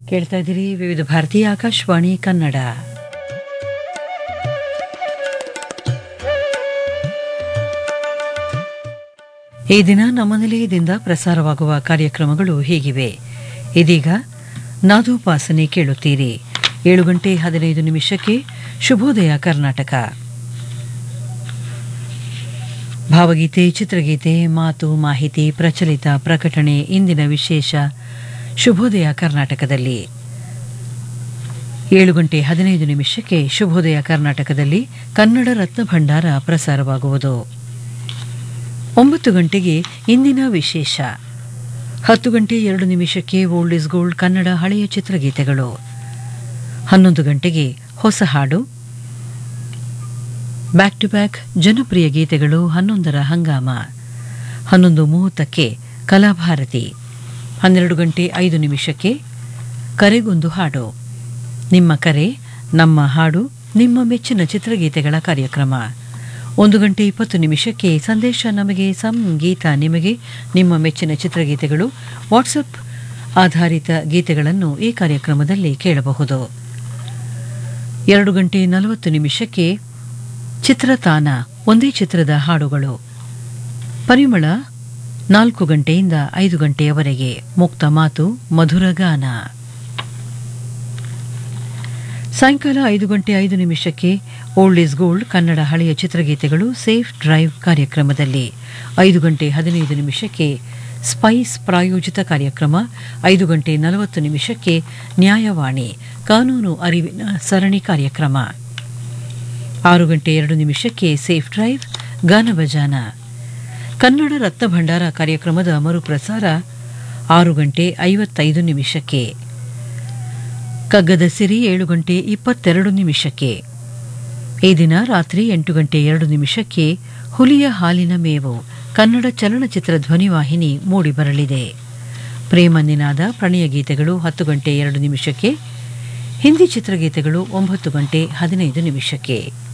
ಕೇಳ್ತಾ ಇದ್ದೀರಿ ವಿವಿಧ ಭಾರತೀಯ ಆಕಾಶವಾಣಿ ಕನ್ನಡ ಈ ದಿನ ನಮ್ಮ ನಿಲಯದಿಂದ ಪ್ರಸಾರವಾಗುವ ಕಾರ್ಯಕ್ರಮಗಳು ಹೀಗಿವೆ ಇದೀಗ ನಾದೋಪಾಸನೆ ಕೇಳುತ್ತೀರಿ ಏಳು ಗಂಟೆ ಹದಿನೈದು ನಿಮಿಷಕ್ಕೆ ಶುಭೋದಯ ಕರ್ನಾಟಕ ಭಾವಗೀತೆ ಚಿತ್ರಗೀತೆ ಮಾತು ಮಾಹಿತಿ ಪ್ರಚಲಿತ ಪ್ರಕಟಣೆ ಇಂದಿನ ವಿಶೇಷ ಶುಭೋದಯ ಕರ್ನಾಟಕದಲ್ಲಿ ಏಳು ಗಂಟೆ ಹದಿನೈದು ನಿಮಿಷಕ್ಕೆ ಶುಭೋದಯ ಕರ್ನಾಟಕದಲ್ಲಿ ಕನ್ನಡ ರತ್ನ ಭಂಡಾರ ಪ್ರಸಾರವಾಗುವುದು ಒಂಬತ್ತು ಗಂಟೆಗೆ ಇಂದಿನ ವಿಶೇಷ ಹತ್ತು ಗಂಟೆ ಎರಡು ನಿಮಿಷಕ್ಕೆ ಓಲ್ಡ್ ಇಸ್ ಗೋಲ್ಡ್ ಕನ್ನಡ ಹಳೆಯ ಚಿತ್ರಗೀತೆಗಳು ಹನ್ನೊಂದು ಗಂಟೆಗೆ ಹೊಸ ಹಾಡು ಬ್ಯಾಕ್ ಟು ಬ್ಯಾಕ್ ಜನಪ್ರಿಯ ಗೀತೆಗಳು ಹನ್ನೊಂದರ ಹಂಗಾಮ ಹನ್ನೊಂದು ಮೂವತ್ತಕ್ಕೆ ಕಲಾಭಾರತಿ ಹನ್ನೆರಡು ಗಂಟೆ ಐದು ನಿಮಿಷಕ್ಕೆ ಕರೆಗೊಂದು ಹಾಡು ನಿಮ್ಮ ಕರೆ ನಮ್ಮ ಹಾಡು ನಿಮ್ಮ ಮೆಚ್ಚಿನ ಚಿತ್ರಗೀತೆಗಳ ಕಾರ್ಯಕ್ರಮ ಒಂದು ಗಂಟೆ ಇಪ್ಪತ್ತು ನಿಮಿಷಕ್ಕೆ ಸಂದೇಶ ನಮಗೆ ಸಂಗೀತ ನಿಮಗೆ ನಿಮ್ಮ ಮೆಚ್ಚಿನ ಚಿತ್ರಗೀತೆಗಳು ವಾಟ್ಸಪ್ ಆಧಾರಿತ ಗೀತೆಗಳನ್ನು ಈ ಕಾರ್ಯಕ್ರಮದಲ್ಲಿ ಕೇಳಬಹುದು ಎರಡು ಗಂಟೆ ನಲವತ್ತು ನಿಮಿಷಕ್ಕೆ ಚಿತ್ರತಾನ ಒಂದೇ ಚಿತ್ರದ ಹಾಡುಗಳು ಪರಿಮಳ ನಾಲ್ಕು ಗಂಟೆಯಿಂದ ಐದು ಗಂಟೆಯವರೆಗೆ ಮುಕ್ತ ಮಾತು ಮಧುರ ಗಾನ ಸಾಯಂಕಾಲ ಐದು ಗಂಟೆ ಐದು ನಿಮಿಷಕ್ಕೆ ಓಲ್ಡ್ ಇಸ್ ಗೋಲ್ಡ್ ಕನ್ನಡ ಹಳೆಯ ಚಿತ್ರಗೀತೆಗಳು ಸೇಫ್ ಡ್ರೈವ್ ಕಾರ್ಯಕ್ರಮದಲ್ಲಿ ಐದು ಗಂಟೆ ಹದಿನೈದು ನಿಮಿಷಕ್ಕೆ ಸ್ಪೈಸ್ ಪ್ರಾಯೋಜಿತ ಕಾರ್ಯಕ್ರಮ ಐದು ಗಂಟೆ ನಲವತ್ತು ನಿಮಿಷಕ್ಕೆ ನ್ಯಾಯವಾಣಿ ಕಾನೂನು ಅರಿವಿನ ಸರಣಿ ಕಾರ್ಯಕ್ರಮ ಆರು ಗಂಟೆ ಎರಡು ನಿಮಿಷಕ್ಕೆ ಸೇಫ್ ಡ್ರೈವ್ ಗಾನಭಜಾನ ಕನ್ನಡ ರತ್ನ ಭಂಡಾರ ಕಾರ್ಯಕ್ರಮದ ಮರುಪ್ರಸಾರ ಆರು ಗಂಟೆ ಐವತ್ತೈದು ನಿಮಿಷಕ್ಕೆ ಕಗ್ಗದ ಸಿರಿ ಏಳು ಗಂಟೆ ಇಪ್ಪತ್ತೆರಡು ನಿಮಿಷಕ್ಕೆ ಈ ದಿನ ರಾತ್ರಿ ಎಂಟು ಗಂಟೆ ಎರಡು ನಿಮಿಷಕ್ಕೆ ಹುಲಿಯ ಹಾಲಿನ ಮೇವು ಕನ್ನಡ ಚಲನಚಿತ್ರ ಧ್ವನಿವಾಹಿನಿ ಮೂಡಿಬರಲಿದೆ ಪ್ರೇಮ ನಿನಾದ ಪ್ರಣಯ ಗೀತೆಗಳು ಹತ್ತು ಗಂಟೆ ಎರಡು ನಿಮಿಷಕ್ಕೆ ಹಿಂದಿ ಚಿತ್ರಗೀತೆಗಳು ಒಂಬತ್ತು ಗಂಟೆ ಹದಿನೈದು ನಿಮಿಷಕ್ಕೆ